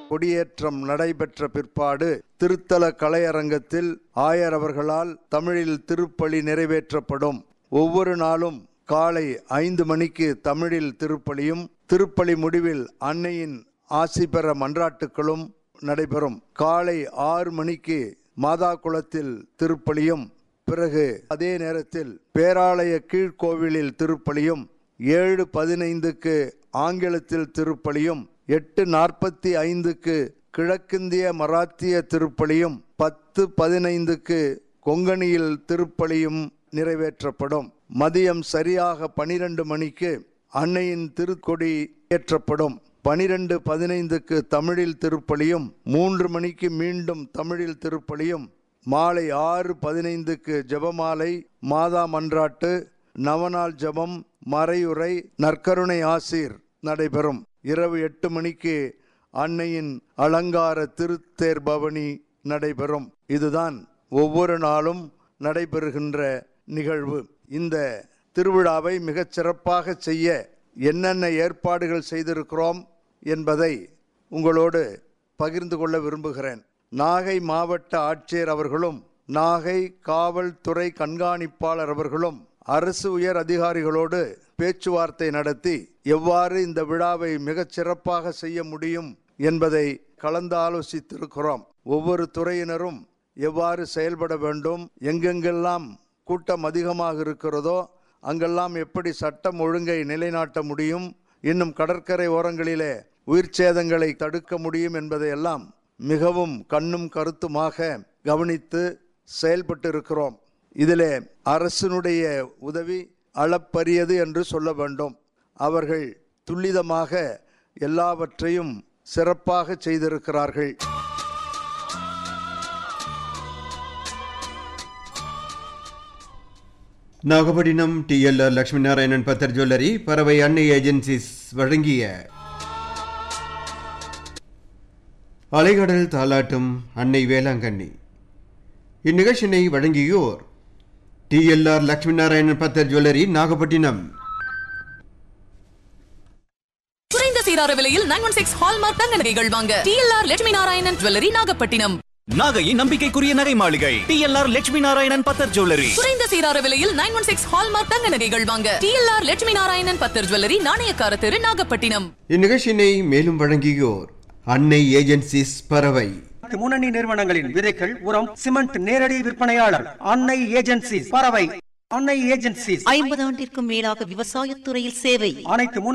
கொடியேற்றம் நடைபெற்ற பிற்பாடு திருத்தல கலையரங்கத்தில் ஆயர் அவர்களால் தமிழில் திருப்பலி நிறைவேற்றப்படும் ஒவ்வொரு நாளும் காலை ஐந்து மணிக்கு தமிழில் திருப்பலியும் திருப்பலி முடிவில் அன்னையின் ஆசி பெற மன்றாட்டுகளும் நடைபெறும் காலை ஆறு மணிக்கு மாதா குளத்தில் திருப்பலியும் பிறகு அதே நேரத்தில் பேராலய கீழ்கோவிலில் திருப்பலியும் ஏழு பதினைந்துக்கு ஆங்கிலத்தில் திருப்பலியும் எட்டு நாற்பத்தி ஐந்துக்கு கிழக்கிந்திய மராத்திய திருப்பலியும் பத்து பதினைந்துக்கு கொங்கணியில் திருப்பலியும் நிறைவேற்றப்படும் மதியம் சரியாக பனிரெண்டு மணிக்கு அன்னையின் திருக்கொடி ஏற்றப்படும் பனிரெண்டு பதினைந்துக்கு தமிழில் திருப்பலியும் மூன்று மணிக்கு மீண்டும் தமிழில் திருப்பலியும் மாலை ஆறு பதினைந்துக்கு ஜெபமாலை மாதா மன்றாட்டு நவநாள் ஜெபம் மறையுறை நற்கருணை ஆசீர் நடைபெறும் இரவு எட்டு மணிக்கு அன்னையின் அலங்கார திருத்தேர் பவனி நடைபெறும் இதுதான் ஒவ்வொரு நாளும் நடைபெறுகின்ற நிகழ்வு இந்த திருவிழாவை மிகச் சிறப்பாக செய்ய என்னென்ன ஏற்பாடுகள் செய்திருக்கிறோம் என்பதை உங்களோடு பகிர்ந்து கொள்ள விரும்புகிறேன் நாகை மாவட்ட ஆட்சியர் அவர்களும் நாகை காவல்துறை கண்காணிப்பாளர் அவர்களும் அரசு உயர் அதிகாரிகளோடு பேச்சுவார்த்தை நடத்தி எவ்வாறு இந்த விழாவை மிகச் சிறப்பாக செய்ய முடியும் என்பதை கலந்து ஆலோசித்திருக்கிறோம் ஒவ்வொரு துறையினரும் எவ்வாறு செயல்பட வேண்டும் எங்கெங்கெல்லாம் கூட்டம் அதிகமாக இருக்கிறதோ அங்கெல்லாம் எப்படி சட்டம் ஒழுங்கை நிலைநாட்ட முடியும் இன்னும் கடற்கரை ஓரங்களிலே உயிர் சேதங்களை தடுக்க முடியும் என்பதையெல்லாம் மிகவும் கண்ணும் கருத்துமாக கவனித்து செயல்பட்டு இருக்கிறோம் இதிலே அரசினுடைய உதவி அளப்பரியது என்று சொல்ல வேண்டும் அவர்கள் துல்லிதமாக எல்லாவற்றையும் சிறப்பாக செய்திருக்கிறார்கள் நாகப்பட்டினம் டிஎல்ஆர் லட்சுமி நாராயணன் பத்தர் ஜுவல்லரி பறவை அன்னை ஏஜென்சிஸ் வழங்கிய அலைகடல் தாலாட்டும் அன்னை வேளாங்கண்ணி இந்நிகழ்ச்சியினை வழங்கியோர் டிஎல்ஆர் லட்சுமி நாராயணன் பத்தர் ஜுவல்லரி நாகப்பட்டினம் குறைந்த சீரார விலையில் நைன் ஒன் சிக்ஸ் ஹால்மார்க் தங்க நகைகள் வாங்க டிஎல்ஆர் லட்சுமி நாராயணன் ஜுவல்லரி நாகப்பட்டினம் நாகையின் நம்பிக்கைக்குரிய நகை மாளிகை டிஎல்ஆர் லட்சுமி நாராயணன் பத்தர் ஜுவல்லரி குறைந்த சீரார விலையில் நைன் ஒன் சிக்ஸ் ஹால்மார்க் தங்க நகைகள் வாங்க டிஎல்ஆர் லட்சுமி நாராயணன் பத்தர் ஜுவல்லரி நாணயக்கார தெரு நாகப்பட்டினம் இந்நிகழ்ச்சியினை மேலும் வழங்கியோர் அன்னை ஏஜென்சிஸ் பறவை முன்னணி நிறுவனங்களின் விதைகள் உரம் சிமெண்ட் நேரடி விற்பனையாளர் அன்னை ஏஜென்சி பறவை அன்னை ஏஜென்சி ஐம்பது ஆண்டிற்கும் மேலாக விவசாயத்துறையில் சேவை அனைத்து முன்னணி